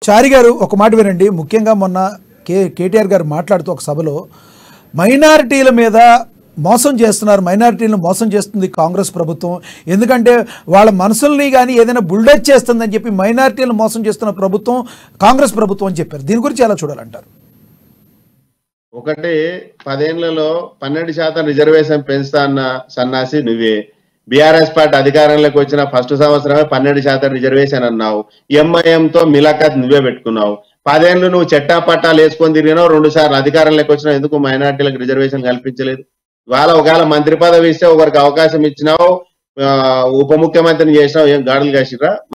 చారి గారు ఒక మాట వినండి ముఖ్యంగా మొన్న కే కేటీఆర్ గారు మాట్లాడుతూ ఒక సభలో మైనారిటీల మీద మోసం చేస్తున్నారు మైనారిటీలను మోసం చేస్తుంది కాంగ్రెస్ ప్రభుత్వం ఎందుకంటే వాళ్ళ మనసుల్ని కానీ ఏదైనా బుల్డెచ్ చేస్తుందని చెప్పి మైనారిటీలను మోసం చేస్తున్న ప్రభుత్వం కాంగ్రెస్ ప్రభుత్వం అని చెప్పారు దీని గురించి ఎలా చూడాలంటారు ఒకటి పదేళ్లలో పన్నెండు శాతం రిజర్వేషన్ పెంచుతా అన్న సన్నాసి నువ్వే బీఆర్ఎస్ పార్టీ అధికారంలోకి వచ్చిన ఫస్ట్ సంవత్సరమే పన్నెండు శాతం రిజర్వేషన్ అన్నావు ఎంఐఎం తో మిలాఖత్ నువ్వే పెట్టుకున్నావు పదేళ్ళు నువ్వు చెట్టా పట్టాలు వేసుకొని తిరిగినావు రెండు సార్లు అధికారంలోకి వచ్చినావు ఎందుకు మైనార్టీలకు రిజర్వేషన్ కల్పించలేదు వాళ్ళ ఒకవేళ మంత్రి పదవి ఇస్తే ఒకరికి అవకాశం ఇచ్చినావు ఆ, ఉప ముఖ్యమంత్రిని చేసినావు ఏం గాడులు కాసిరా